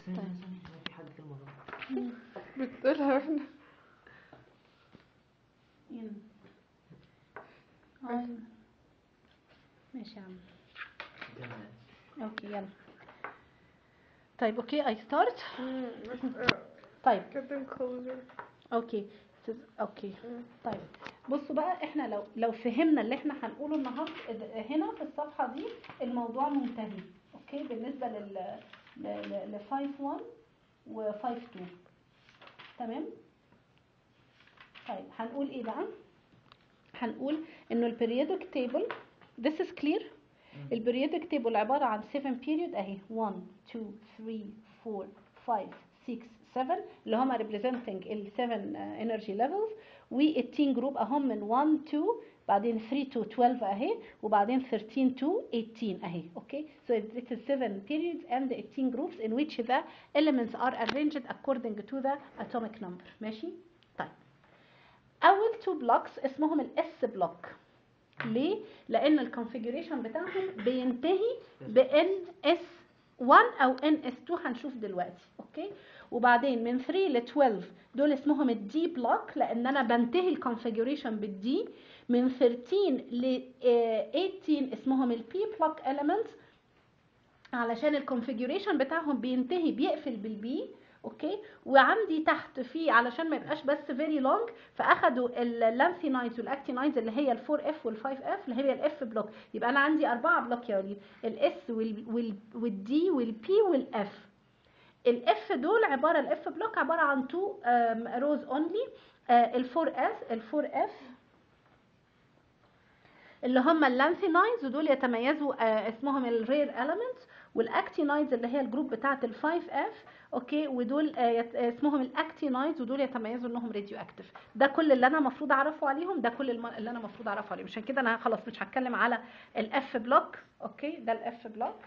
في حد كلمة غلط بتقولها واحنا يلا. آه. ماشي يا عم جمال اوكي يلا طيب اوكي اي ستارت طيب كابتن كولر اوكي تز- اوكي طيب بصوا بقى احنا لو لو فهمنا اللي احنا هنقوله النهارده إد- هنا في الصفحه دي الموضوع منتهي اوكي بالنسبه لل ل ل- ل 5 1 و 5 2 تمام طيب هنقول ايه بقى هنقول انه البريودك تيبل this is clear البريودك تيبل عباره عن 7 period اهي 1 2 3 4 5 6 7 اللي هم representing ال 7 uh, energy levels وال 10 جروب اهم من 1 2 بعدين 3 to 12 اهي وبعدين 13 to 18 اهي اوكي so it is 7 periods and 18 groups in which the elements are arranged according to the atomic number ماشي طيب اول تو بلوكس اسمهم الاس بلوك ليه لان الكونفيجريشن بتاعهم بينتهي بان اس 1 او ان اس 2 هنشوف دلوقتي اوكي وبعدين من 3 ل 12 دول اسمهم الدي بلوك لان انا بنتهي الكونفيجريشن بالدي من 13 ل آه، 18 اسمهم البي بلوك elements علشان الكونفيجريشن بتاعهم بينتهي بيقفل بالبي اوكي وعندي تحت في علشان ما يبقاش بس فيري لونج فاخدوا اللانثينايدز والاكتينايدز اللي هي ال4 اف وال5 اف اللي هي الاف بلوك يبقى انا عندي اربعه بلوك يا وليد الاس والدي والبي والاف الاف دول عباره الاف بلوك عباره عن تو روز اونلي الفور اس الفور اف اللي هم اللانثينايدز ودول يتميزوا آه، اسمهم الرير elements والاكتينايدز اللي هي الجروب بتاعه ال5 اف اوكي ودول آه، يت- آه، اسمهم الاكتينايدز ودول يتميزوا انهم راديو اكتف ده كل اللي انا المفروض اعرفه عليهم ده كل الم- اللي انا المفروض اعرفه عليهم عشان كده انا خلاص مش هتكلم على الاف بلوك اوكي ده الاف بلوك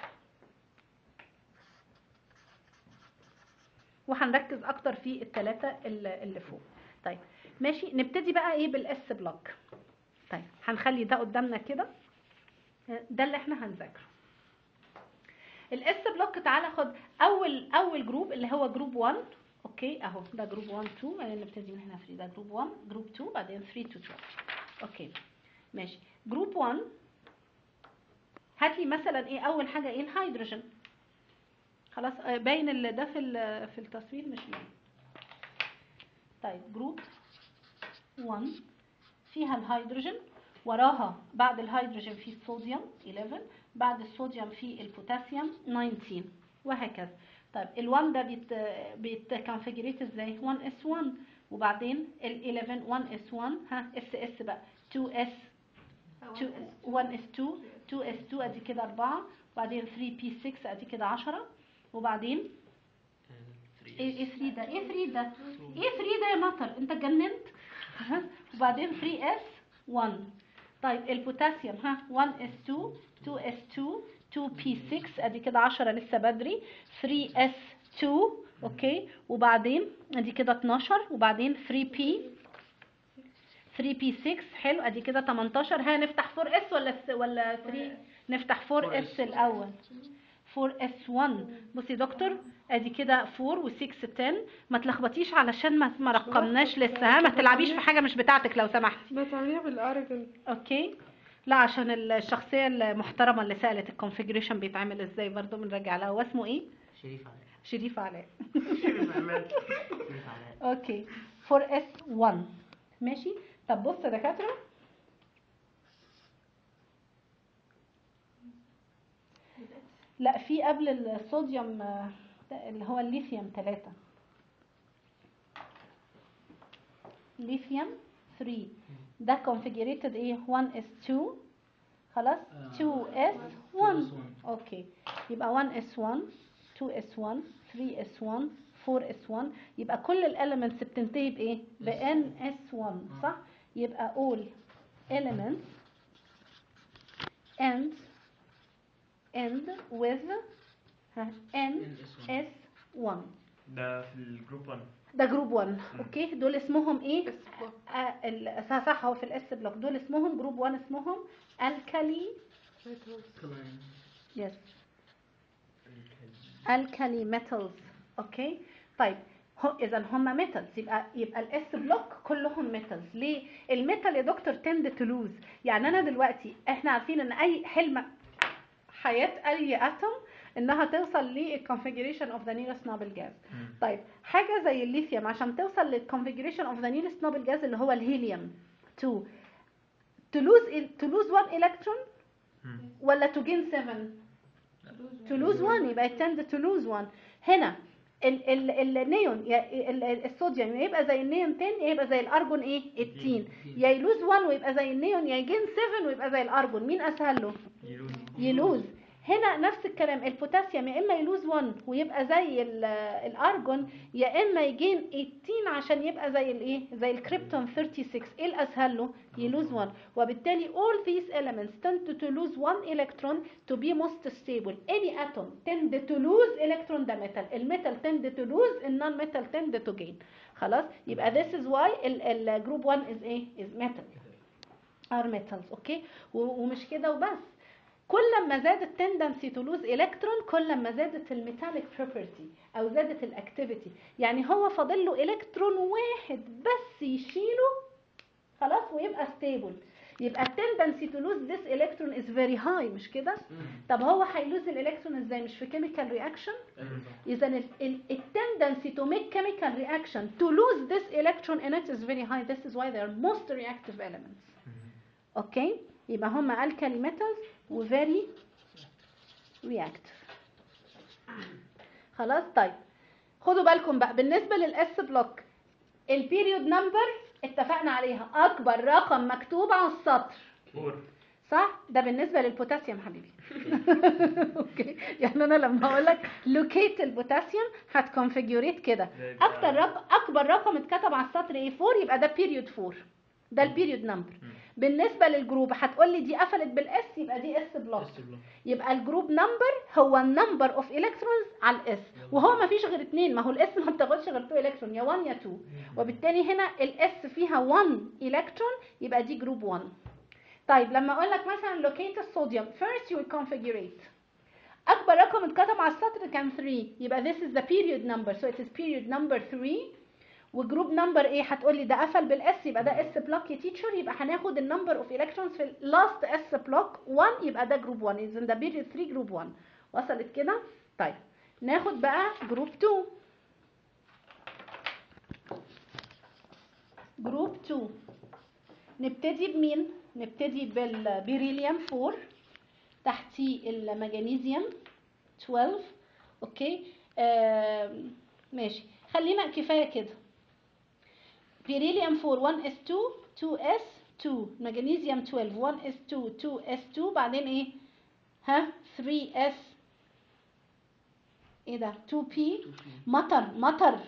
وهنركز اكتر في الثلاثه اللي اللي فوق طيب ماشي نبتدي بقى ايه بالاس بلوك طيب هنخلي ده قدامنا كده ده اللي احنا هنذاكره الاس بلوك تعالى خد اول اول جروب اللي هو جروب 1 اوكي اهو ده جروب 1 2 بعدين نبتدي من هنا فري ده جروب 1 جروب 2 بعدين 3 to 12 اوكي ماشي جروب 1 هات لي مثلا ايه اول حاجه ايه الهيدروجين خلاص آه، باين ال- ده في ال- في التصوير مش باين طيب جروب 1 فيها الهيدروجين وراها بعد الهيدروجين في الصوديوم 11 بعد الصوديوم في البوتاسيوم 19 وهكذا طيب ال1 ده بيت بيتكونفيجريت ازاي 1 اس 1 وبعدين ال11 1 اس 1 ها اس اس بقى 2 اس 1 اس 2 2 اس 2 ادي كده 4 وبعدين 3 بي 6 ادي كده 10 وبعدين ايه ايه 3 ده ايه 3 ده ايه 3 ده يا مطر انت اتجننت ها؟ وبعدين 3 اس 1 طيب البوتاسيوم ها 1 اس 2 2 اس 2 2 بي 6 ادي كده 10 لسه بدري 3 اس 2 اوكي وبعدين ادي كده 12 وبعدين 3 بي 3 بي 6 حلو ادي كده 18 ها نفتح 4 اس ولا ولا 3 نفتح 4 اس الاول 4 اس 1 بصي يا دكتور ادي كده 4 و6 10 ما تلخبطيش علشان ما ما رقمناش لسه ها ما تلعبيش في حاجه مش بتاعتك لو سمحتي ما تعمليها بالارجل اوكي لا عشان الشخصيه المحترمه اللي سالت الكونفيجريشن بيتعمل ازاي برضو بنرجع لها هو اسمه ايه شريف علاء شريف علاء شريف علاء اوكي 4 اس 1 ماشي طب بص يا دكاتره لا في قبل الصوديوم آه، ده اللي هو الليثيوم 3 ليثيوم 3 ده كونفيجريتد ايه 1 اس 2 خلاص 2 اس 1 اوكي يبقى 1 اس 1 2 اس 1 3 اس 1 4 اس 1 يبقى كل الاليمنتس بتنتهي بايه بان اس 1 صح يبقى all elements end end with ها n s 1 ده في الجروب 1 ده جروب 1 اوكي دول اسمهم ايه اس بلوك آه ال- صح صح هو في الاس بلوك دول اسمهم جروب 1 اسمهم الكالي يس الكالي metals اوكي طيب هو اذا هم ميتالز يبقى يبقى الاس بلوك كلهم ميتالز ليه الميتال يا دكتور تند تو لوز يعني انا دلوقتي احنا عارفين ان اي حلم حياه اي اتوم انها توصل للكونفيجريشن اوف ذا نيرست نوبل جاز طيب حاجه زي الليثيوم عشان توصل للكونفيجريشن اوف ذا نيرست نوبل جاز اللي هو الهيليوم 2 to lose to lose one electron ولا to gain 7 to lose one يبقى it tend to lose one هنا ال ال النيون يا- ال- ال- الصوديوم يا يبقى زي النيون 10 يا يبقى زي الارجون ايه 18 يا يلوز 1 ويبقى زي النيون يا يجين 7 ويبقى زي الارجون مين اسهل له يلوز يلوز هنا نفس الكلام البوتاسيوم يا اما يلوز 1 ويبقى زي ال- الارجون يا اما يجين 18 عشان يبقى زي الايه زي الكريبتون 36 ايه الاسهل له يلوز 1 وبالتالي all these elements tend to lose one electron to be most stable any atom tend to lose electron ده metal الميتال tend to lose النون metal tend to gain خلاص يبقى this is why ال- ال group 1 is ايه is metal are metals اوكي و- ومش كده وبس كل ما زاد التندنسي تو لوز الكترون كل ما زادت الميتاليك بروبرتي او زادت الاكتيفيتي يعني هو فاضل له الكترون واحد بس يشيله خلاص ويبقى ستيبل يبقى التندنسي تو لوز ذس الكترون از فيري هاي مش كده طب هو هيلوز الالكترون ازاي مش في كيميكال رياكشن اذا التندنسي تو ميك كيميكال رياكشن تو لوز ذس الكترون in it is very high this is why they are most reactive elements اوكي يبقى هم alkali metals و very reactive خلاص طيب خدوا بالكم بقى بالنسبه للاس بلوك البيريود نمبر اتفقنا عليها اكبر رقم مكتوب على السطر فور صح ده بالنسبه للبوتاسيوم حبيبي اوكي يعني انا لما اقول لك لوكيت البوتاسيوم هتكونفيجوريت كده اكتر رقم اكبر رقم اتكتب على السطر ايه 4 يبقى ده بيريود 4 ده البيريود نمبر بالنسبه للجروب هتقول لي دي قفلت بالاس يبقى دي اس بلوك يبقى الجروب نمبر هو النمبر اوف الكترونز على الاس وهو ما فيش غير اتنين ما هو الاس ما بتاخدش غير 2 الكترون يا 1 يا 2 وبالتالي هنا الاس فيها 1 الكترون يبقى دي جروب 1 طيب لما اقول لك مثلا لوكيت الصوديوم first you will configurate اكبر رقم اتكتب على السطر كان 3 يبقى this is the period number so it is period number 3 وجروب نمبر ايه هتقول لي ده قفل بالاس يبقى ده اس بلوك يا تيتشر يبقى هناخد النمبر اوف الكترونز في اللاست اس بلوك 1 يبقى ده جروب 1 اذا ده بيريود 3 جروب 1 وصلت كده طيب ناخد بقى جروب 2 جروب 2 نبتدي بمين نبتدي بالبيريليوم 4 تحتيه المغنيسيوم 12 اوكي آم، ماشي خلينا كفايه كده بيريليوم 4 1 اس 2 2 اس 2 مغنيسيوم 12 1 اس 2 2 اس 2 بعدين ايه ها 3 اس ايه ده 2 بي مطر مطر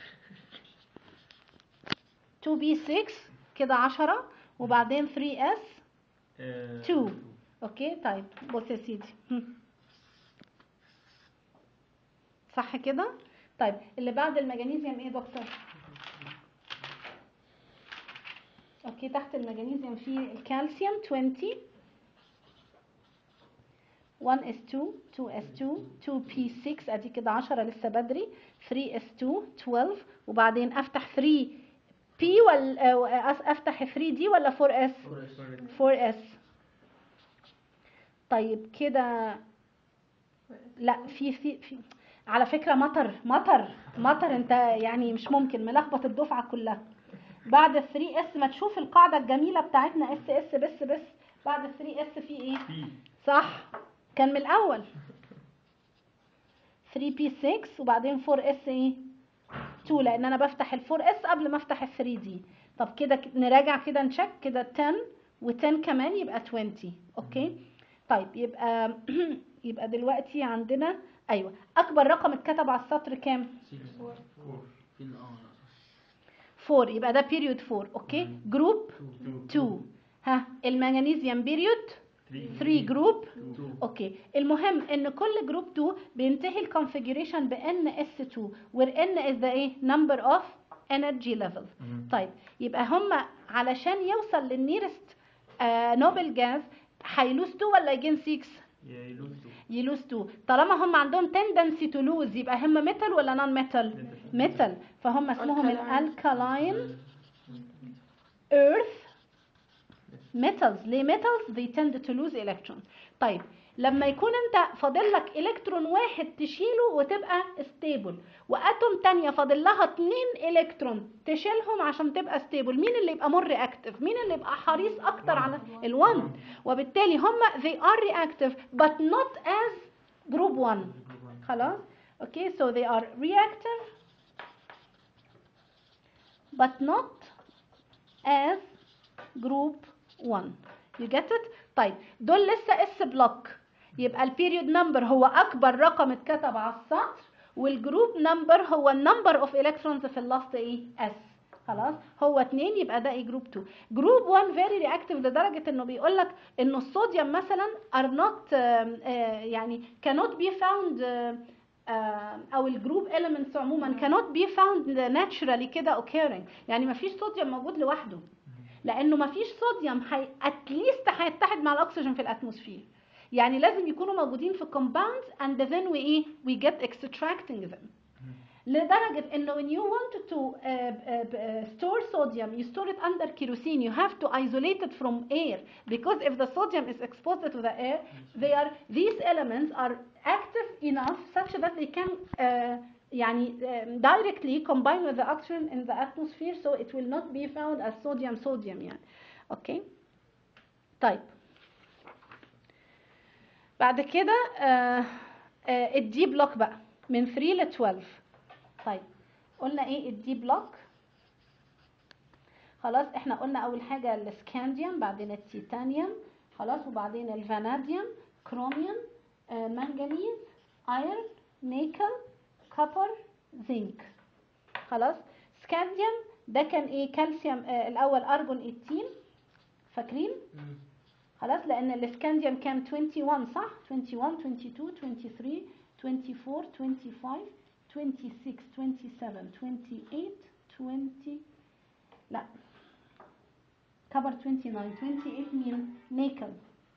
2 بي 6 كده 10 وبعدين 3 اس 2 اوكي طيب بص يا سيدي هم. صح كده طيب اللي بعد المغنيسيوم ايه يا دكتور اوكي تحت المغنيسيوم في الكالسيوم 20 1 اس 2 2 اس 2 2 بي 6 ادي كده 10 لسه بدري 3 اس 2 12 وبعدين افتح 3 بي ولا افتح 3 دي ولا 4 اس 4 اس طيب كده لا في في في على فكرة مطر مطر مطر انت يعني مش ممكن ملخبط الدفعة كلها بعد ال 3 اس ما تشوف القاعدة الجميلة بتاعتنا اس اس بس بس بعد ال 3 اس في ايه بي صح كان من الاول 3 بي 6 وبعدين 4 اس ايه 2 لان انا بفتح ال 4 اس قبل ما افتح ال 3 دي طب كده ك- نراجع كده نشك كده 10 و10 كمان يبقى 20 اوكي طيب يبقى يبقى دلوقتي عندنا ايوه اكبر رقم اتكتب على السطر كام فور 4 يبقى ده بيريود 4 اوكي جروب 2 ها المغنيسيوم بيريود 3 جروب اوكي المهم ان كل جروب 2 بينتهي الكونفيجريشن ب ان اس 2 where n is the ايه number of energy level طيب يبقى هم علشان يوصل للنيرست نوبل جاز هيلوز 2 ولا يجين 6 يلوز تو يلوز تو طالما هم عندهم تندنسي تو لوز يبقى هم ميتال ولا نون ميتال ميتال فهم اسمهم Alkaline. الالكالاين earth metals ليه metals they tend to lose electron طيب لما يكون انت فاضل لك الكترون واحد تشيله وتبقى ستيبل واتوم تانية فاضل لها اتنين الكترون تشيلهم عشان تبقى ستيبل مين اللي يبقى مور رياكتيف مين اللي يبقى حريص اكتر على الوان وبالتالي هم they are reactive but not as group 1 خلاص okay so they are reactive but not as group 1 you get it طيب دول لسه اس بلوك يبقى البيريود نمبر هو اكبر رقم اتكتب على السطر والجروب نمبر هو النمبر اوف الكترونز في اللاست ايه اس خلاص هو 2 يبقى ده ايه جروب 2 جروب 1 فيري رياكتيف لدرجه انه بيقول لك انه الصوديوم مثلا are not آه، آه، يعني cannot be found آه، آه، او الجروب elements عموما cannot be found naturally كده occurring يعني ما فيش صوديوم موجود لوحده لانه ما فيش صوديوم هي اتليست هيتحد مع الاكسجين في الاتموسفير يعني لازم يكونوا موجودين في compounds and then we ايه we get extracting them لدرجة انه when you wanted to uh, uh, uh, store sodium you store it under kerosene you have to isolate it from air because if the sodium is exposed to the air they are these elements are active enough such that they can uh, يعني um, directly combine with the oxygen in the atmosphere so it will not be found as sodium sodium يعني اوكي طيب بعد كده آه آه الدي بلوك بقى من 3 ل 12 طيب قلنا ايه الدي بلوك خلاص احنا قلنا اول حاجه السكانديوم بعدين التيتانيوم خلاص وبعدين الفاناديوم كروميوم آه منجنيز ايرون نيكل كوبر زنك خلاص سكانديوم ده كان ايه كالسيوم آه الاول ارجون 18 فاكرين خلاص لان الاسكانديوم كان 21 صح 21 22 23 24 25 26 27 28 20 لا كبر 29 28 مين نيكل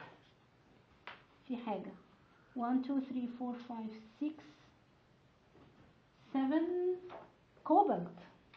في حاجة 1 2 3 4 5 6 7 كوبالت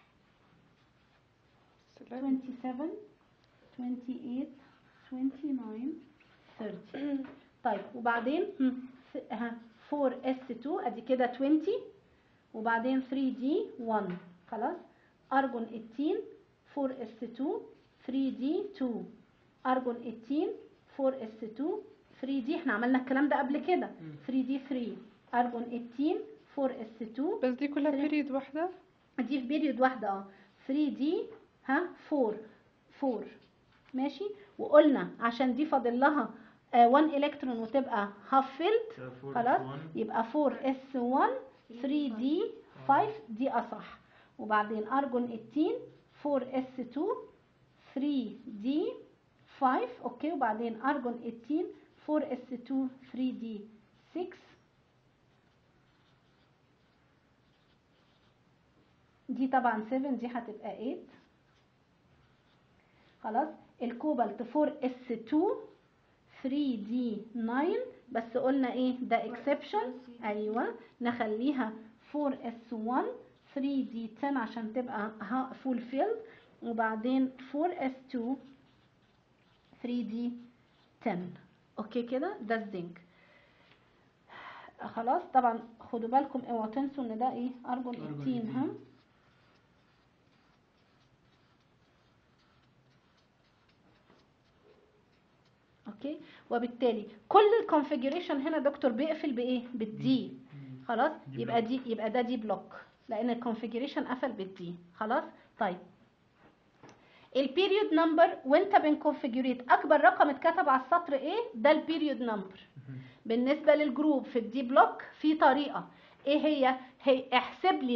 27 28 29 30 طيب وبعدين هم، س- ها 4 اس 2 ادي كده 20 وبعدين 3 دي 1 خلاص ارجون 18 4 اس 2 3 دي 2 ارجون 18 4 اس 2 3 دي احنا عملنا الكلام ده قبل كده 3 دي 3 ارجون 18 4 اس 2 بس دي كلها بيريد واحدة دي في بيريود واحدة اه 3 دي ها 4 4 ماشي وقلنا عشان دي فاضل لها 1 الكترون وتبقى هاف فيلد خلاص يبقى 4 اس 1 3 دي 5 دي اصح وبعدين ارجون 18 4 اس 2 3 دي 5 اوكي وبعدين ارجون 18 4 اس 2 3 دي 6 دي طبعا 7 دي هتبقى 8 خلاص الكوبالت 4 اس 2 3 دي 9 بس قلنا ايه ده اكسبشن ايوه نخليها 4 اس 1 3 دي 10 عشان تبقى فول فيلد وبعدين 4 اس 2 3 دي 10 اوكي كده ده الزنك خلاص طبعا خدوا بالكم اوعوا تنسوا ان ده ايه ارجون 18 ها اوكي وبالتالي كل الكونفيجريشن هنا دكتور بيقفل بايه بالدي خلاص دي يبقى دي يبقى ده دي بلوك لان الكونفيجريشن قفل بالدي خلاص طيب البيريود نمبر وانت بنكونفيجريت اكبر رقم اتكتب على السطر ايه ده البيريود نمبر بالنسبه للجروب في الدي بلوك في طريقه ايه هي هي احسب لي